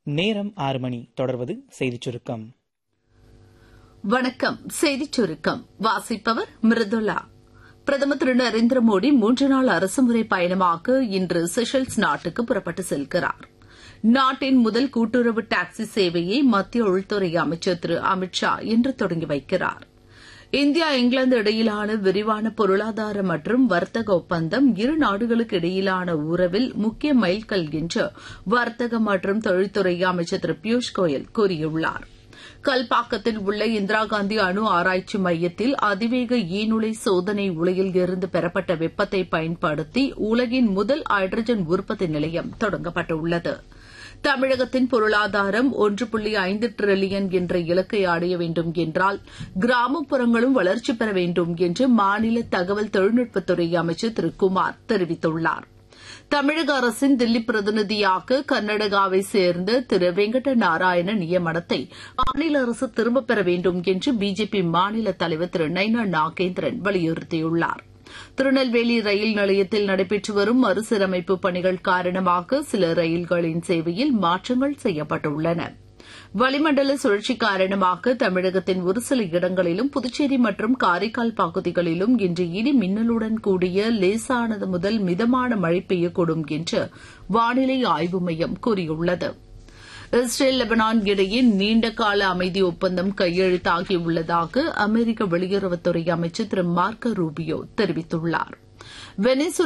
நேரம் ஆறு மணி தொடர்வது செய்திச் சுருக்கம் வணக்கம் செய்திச் சுருக்கம் வாசிப்பவர் மிருதுலா பிரதமர் திரு நரேந்திர மோடி மூன்று நாள் அரசுமுறை பயணமாக இன்று செஷல்ஸ் நாட்டுக்கு புறப்பட்டு செல்கிறார் நாட்டின் முதல் கூட்டுறவு டாக்ஸி சேவையை மத்திய உள்துறை அமைச்சர் திரு அமித் ஷா இன்று தொடங்கி வைக்கிறார் இந்தியா இங்கிலாந்து இடையிலான விரிவான பொருளாதார மற்றும் வர்த்தக ஒப்பந்தம் இரு நாடுகளுக்கு இடையிலான உறவில் முக்கிய மைல்கல் என்று வர்த்தக மற்றும் தொழில்துறை அமைச்சர் திரு பியூஷ் கோயல் கூறியுள்ளார் கல்பாக்கத்தில் உள்ள இந்திரா காந்தி அணு ஆராய்ச்சி மையத்தில் அதிவேக ஈநுழை சோதனை உலையில் இருந்து பெறப்பட்ட வெப்பத்தை பயன்படுத்தி உலகின் முதல் ஹைட்ரஜன் உற்பத்தி நிலையம் தொடங்கப்பட்டுள்ளது தமிழகத்தின் பொருளாதாரம் ஒன்று புள்ளி ஐந்து டிரில்லியன் என்ற இலக்கை அடைய வேண்டும் என்றால் கிராமப்புறங்களும் வளர்ச்சி பெற வேண்டும் என்று மாநில தகவல் தொழில்நுட்பத்துறை அமைச்சர் திரு குமார் தெரிவித்துள்ளார் தமிழக அரசின் தில்லி பிரதிநிதியாக கர்நாடகாவை சேர்ந்த திரு வெங்கட நாராயண நியமனத்தை மாநில அரசு திரும்பப் பெற வேண்டும் என்று பிஜேபி மாநில தலைவர் திரு நைனா நாகேந்திரன் வலியுறுத்தியுள்ளார் திருநெல்வேலி ரயில் நிலையத்தில் நடைபெற்று வரும் மறுசீரமைப்பு பணிகள் காரணமாக சில ரயில்களின் சேவையில் மாற்றங்கள் செய்யப்பட்டுள்ளன வளிமண்டல சுழற்சி காரணமாக தமிழகத்தின் ஒரு சில இடங்களிலும் புதுச்சேரி மற்றும் காரைக்கால் பகுதிகளிலும் இன்று இடி மின்னலுடன் கூடிய லேசானது முதல் மிதமான மழை பெய்யக்கூடும் என்று வானிலை ஆய்வு மையம் கூறியுள்ளது இஸ்ரேல் லெபனான் இடையே நீண்டகால அமைதி ஒப்பந்தம் கையெழுத்தாகியுள்ளதாக அமெரிக்க வெளியுறவுத்துறை அமைச்சர் திரு மார்க்க ரூபியோ தெரிவித்துள்ளார்